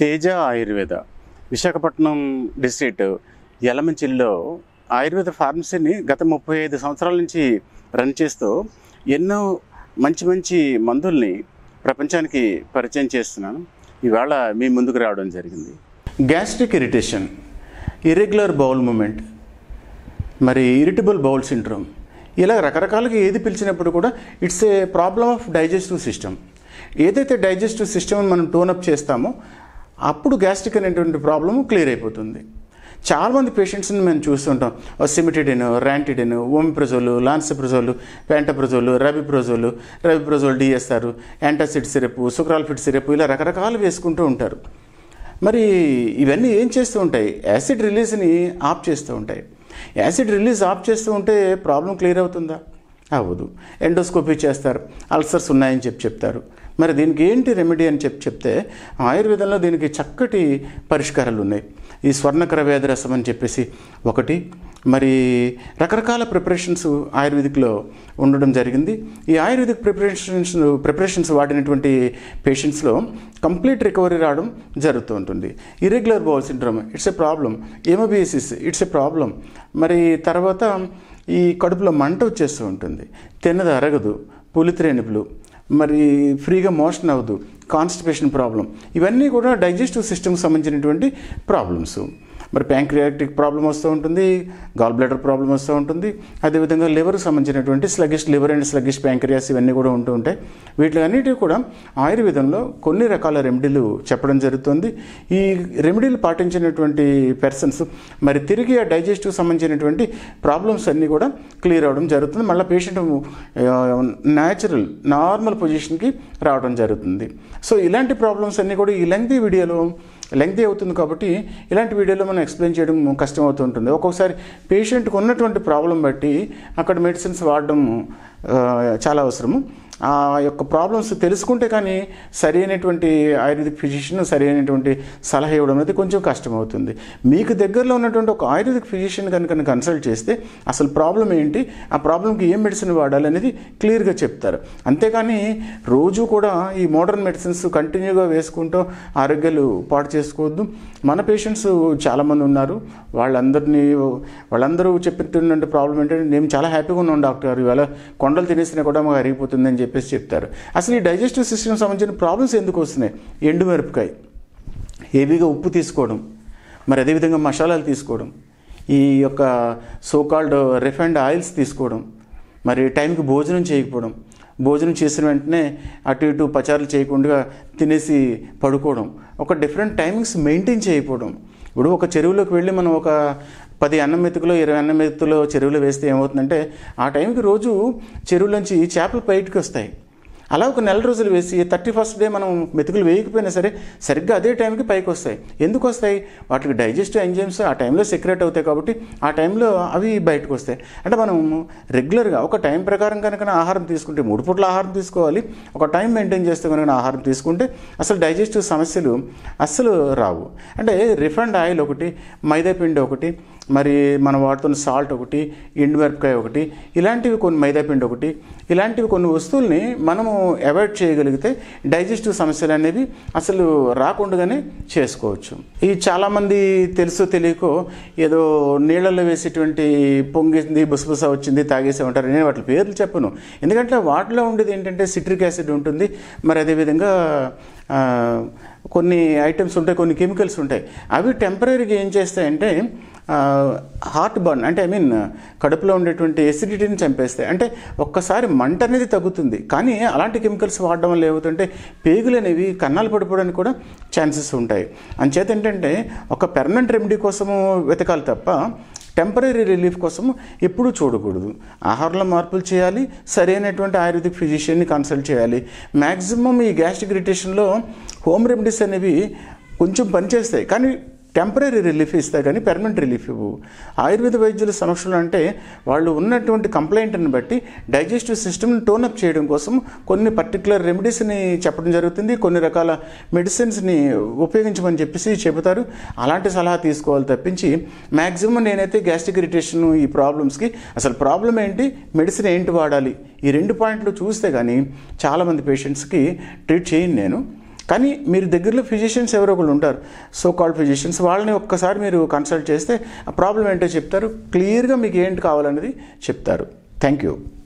Teja Ayurveda Visakhapatnam district యలమంచిల్లో ఆయుర్వేద ఫార్మసీని గత ముప్పై ఐదు సంవత్సరాల నుంచి రన్ చేస్తూ ఎన్నో మంచి మంచి మందుల్ని ప్రపంచానికి పరిచయం చేస్తున్నాను ఇవాళ మీ ముందుకు రావడం జరిగింది gastric irritation irregular bowel movement మరి ఇరిటబుల్ బౌల్ సిండ్రోమ్ ఇలా రకరకాలుగా ఏది పిలిచినప్పుడు కూడా it's a problem of digestive system ఏదైతే డైజెస్టివ్ సిస్టమ్ మనం టోనప్ చేస్తామో అప్పుడు గ్యాస్ట్రిక్ అనేటువంటి ప్రాబ్లమ్ క్లియర్ అయిపోతుంది చాలామంది పేషెంట్స్ని మేము చూస్తుంటాం cimetidine ranitidine omeprazole lansoprazole pantoprazole rabeprazole rabeprazole DSR antacid syrup sucralfate syrup ఇలా రకరకాలు వేసుకుంటూ ఉంటారు మరి ఇవన్నీ ఏం చేస్తూ ఉంటాయి యాసిడ్ రిలీజ్ని ఆఫ్ చేస్తూ ఉంటాయి యాసిడ్ రిలీజ్ ఆఫ్ చేస్తూ ఉంటే ప్రాబ్లం క్లియర్ అవుతుందా అవ్వదు ఎండోస్కోపీ చేస్తారు అల్సర్స్ ఉన్నాయని చెప్పి చెప్తారు మరి దీనికి ఏంటి రెమెడీ అని చెప్పి చెప్తే ఆయుర్వేదంలో దీనికి చక్కటి పరిష్కారాలు ఉన్నాయి ఈ స్వర్ణకర వేద రసం అని చెప్పేసి ఒకటి మరి రకరకాల ప్రిపరేషన్స్ ఆయుర్వేదిక్లో ఉండడం జరిగింది ఈ ఆయుర్వేదిక్ ప్రిపరేషన్స్ ప్రిపరేషన్స్ వాడినటువంటి పేషెంట్స్లో కంప్లీట్ రికవరీ రావడం జరుగుతూ ఉంటుంది irregular bowel syndrome it's a problem amoebiasis it's a problem మరి తర్వాత ఈ కడుపులో మంట వచ్చేస్తూ ఉంటుంది తిన్నది అరగదు పులిత్రేణుపులు మరి ఫ్రీగా మోషన్ అవ్వదు కాన్స్టిపేషన్ ప్రాబ్లం ఇవన్నీ కూడా డైజెస్టివ్ సిస్టమ్కి సంబంధించినటువంటి ప్రాబ్లమ్స్ మరి ప్యాంక్రియాటిక్ ప్రాబ్లం వస్తూ ఉంటుంది గాల్ బ్లాడర్ ప్రాబ్లం వస్తూ ఉంటుంది అదేవిధంగా లివర్కి సంబంధించినటువంటి sluggish liver and sluggish pancreas ఇవన్నీ కూడా ఉంటూ ఉంటాయి వీటిలన్నిటి కూడా ఆయుర్వేదంలో కొన్ని రకాల రెమెడీలు చెప్పడం జరుగుతుంది ఈ రెమెడీలు పాటించినటువంటి పర్సన్స్ మరి తిరిగి ఆ డైజెస్టివ్ సంబంధించినటువంటి ప్రాబ్లమ్స్ అన్నీ కూడా క్లియర్ అవడం జరుగుతుంది మళ్ళీ పేషెంట్ న్యాచురల్ నార్మల్ పొజిషన్కి రావడం జరుగుతుంది సో ఇలాంటి ప్రాబ్లమ్స్ అన్నీ కూడా ఈ లెంగ్తీ వీడియోలో లెంగ్తీ అవుతుంది కాబట్టి ఇలాంటి వీడియోలో మనం ఎక్స్ప్లెయిన్ చేయడం కష్టం అవుతుంటుంది ఒక్కొక్కసారి పేషెంట్కి ఉన్నటువంటి ప్రాబ్లం బట్టి అక్కడ మెడిసిన్స్ వాడడం ఆ, చాలా అవసరము ఆ యొక్క ప్రాబ్లమ్స్ తెలుసుకుంటే కానీ సరి అయినటువంటి ఆయుర్వేదిక్ ఫిజిషియన్ సరి అయినటువంటి సలహా ఇవ్వడం అనేది కొంచెం కష్టం అవుతుంది మీకు దగ్గరలో ఉన్నటువంటి ఒక ఆయుర్వేదిక్ ఫిజిషియన్ కనుక కన్సల్ట్ చేస్తే అసలు ప్రాబ్లం ఏంటి ఆ ప్రాబ్లంకి ఏం మెడిసిన్ వాడాలి అనేది క్లియర్గా చెప్తారు అంతేకాని రోజు కూడా ఈ మోడర్న్ మెడిసిన్స్ కంటిన్యూగా వేసుకుంటూ ఆరోగ్యాలు పాటు చేసుకోవద్దు మన పేషెంట్స్ చాలామంది ఉన్నారు వాళ్ళందరినీ వాళ్ళందరూ చెప్తున్న ప్రాబ్లం ఏంటంటే నేను చాలా హ్యాపీగా ఉన్నాను డాక్టర్ గారు ఇవాళ కొండలు తినేసినా కూడా మాకు అరిగిపోతుంది అని చెప్పేసి చెప్తారు అసలు ఈ డైజెస్టివ్ సిస్టమ్ సంబంధించిన ప్రాబ్లమ్స్ ఎందుకు వస్తున్నాయి ఎండు మిరపకాయ హెవీగా ఉప్పు తీసుకోవడం మరి అదేవిధంగా మసాలాలు తీసుకోవడం ఈ యొక్క సోకాల్డ్ రిఫైండ్ ఆయిల్స్ తీసుకోవడం మరి టైంకి భోజనం చేయకపోవడం భోజనం చేసిన వెంటనే అటు ఇటు పచారులు చేయకుండా తినేసి పడుకోవడం ఒక డిఫరెంట్ టైమింగ్స్ మెయింటైన్ చేయకపోవడం ఇప్పుడు ఒక చెరువులోకి వెళ్ళి మనం ఒక పది అన్నం మెతుకులో ఇరవై అన్నం మెతుకులో చెరువులో వేస్తే ఏమవుతుందంటే ఆ టైంకి రోజు చెరువులోంచి చేపలు బయటకు వస్తాయి అలా ఒక నెల రోజులు వేసి థర్టీ ఫస్ట్ డే మనం మెతుకులు వేయకపోయినా సరే సరిగ్గా అదే టైంకి పైకి వస్తాయి ఎందుకు వస్తాయి వాటికి డైజెస్టివ్ ఎంజైమ్స్ ఆ టైంలో సెక్రెట్ అవుతాయి కాబట్టి ఆ టైంలో అవి బయటకు వస్తాయి అంటే మనం రెగ్యులర్గా ఒక టైం ప్రకారం కనుక ఆహారం తీసుకుంటే మూడు పూట్ల ఆహారం తీసుకోవాలి ఒక టైం మెయింటైన్ చేస్తే కనుక ఆహారం తీసుకుంటే అసలు డైజెస్టివ్ సమస్యలు అస్సలు రావు అంటే రిఫండ్ ఆయిల్ ఒకటి మైదా పిండి ఒకటి మరి మనం వాడుతున్న సాల్ట్ ఒకటి ఎండుమిరపకాయ ఒకటి ఇలాంటివి కొన్ని మైదాపిండి ఒకటి ఇలాంటివి కొన్ని వస్తువుల్ని మనము అవాయిడ్ చేయగలిగితే డైజెస్టివ్ సమస్యలు అనేవి అసలు రాకుండానే చేసుకోవచ్చు ఈ చాలామంది తెలుసో తెలియకో ఏదో నీళ్ళల్లో వేసేటువంటి పొంగింది బుసబుస వచ్చింది తాగేసే ఉంటారు నేను వాటి పేర్లు చెప్పను ఎందుకంటే వాటిలో ఉండేది ఏంటంటే సిట్రిక్ యాసిడ్ ఉంటుంది మరి అదేవిధంగా ఆ, కొన్ని ఐటమ్స్ ఉంటాయి కొన్ని కెమికల్స్ ఉంటాయి అవి టెంపరీగా ఏం చేస్తాయంటే హార్ట్ బర్న్ అంటే ఐ మీన్ కడుపులో ఉండేటువంటి ఎసిడిటీని చంపేస్తాయి అంటే ఒక్కసారి మంట అనేది తగ్గుతుంది కానీ అలాంటి కెమికల్స్ వాడడం వల్ల ఏమవుతుంటే పేగులు అనేవి కన్నాలు పడిపోవడానికి కూడా ఛాన్సెస్ ఉంటాయి అంచేత ఏంటంటే ఒక పెర్మనెంట్ రెమెడీ కోసము వెతకాలి తప్ప టెంపరీ రిలీఫ్ కోసం ఎప్పుడూ చూడకూడదు ఆహారంలో మార్పులు చేయాలి సరైనటువంటి ఆయుర్వేదిక్ ఫిజిషియన్ని కన్సల్ట్ చేయాలి మ్యాక్సిమం ఈ గ్యాస్ట్రిక్ ఇరిటేషన్లో హోమ్ రెమెడీస్ అనేవి కొంచెం పనిచేస్తాయి కానీ టెంపరీ రిలీఫ్ ఇస్తాయి కానీ పెర్మనెంట్ రిలీఫ్ ఇవ్వు ఆయుర్వేద వైద్యుల సమక్షంలో అంటే వాళ్ళు ఉన్నటువంటి కంప్లైంట్ని బట్టి డైజెస్టివ్ సిస్టమ్ని టోనప్ చేయడం కోసం కొన్ని పర్టికులర్ రెమెడీస్ని చెప్పడం జరుగుతుంది కొన్ని రకాల మెడిసిన్స్ని ఉపయోగించమని చెప్పేసి చెబుతారు అలాంటి సలహా తీసుకోవాలి తప్పించి మ్యాక్సిమం నేనైతే గ్యాస్ట్రిక్ ఇరిటేషన్ ఈ ప్రాబ్లమ్స్కి అసలు ప్రాబ్లం ఏంటి మెడిసిన్ ఏంటి వాడాలి ఈ రెండు పాయింట్లు చూస్తే కానీ చాలామంది పేషెంట్స్కి ట్రీట్ చేయను నేను కానీ మీరు దగ్గరలో ఫిజిషియన్స్ ఎవరో ఒకళ్ళు ఉంటారు సో కాల్డ్ ఫిజిషియన్స్ వాళ్ళని ఒక్కసారి మీరు కన్సల్ట్ చేస్తే ఆ ప్రాబ్లం ఏంటో చెప్తారు క్లియర్గా మీకు ఏంటి కావాలనేది చెప్తారు థ్యాంక్ యూ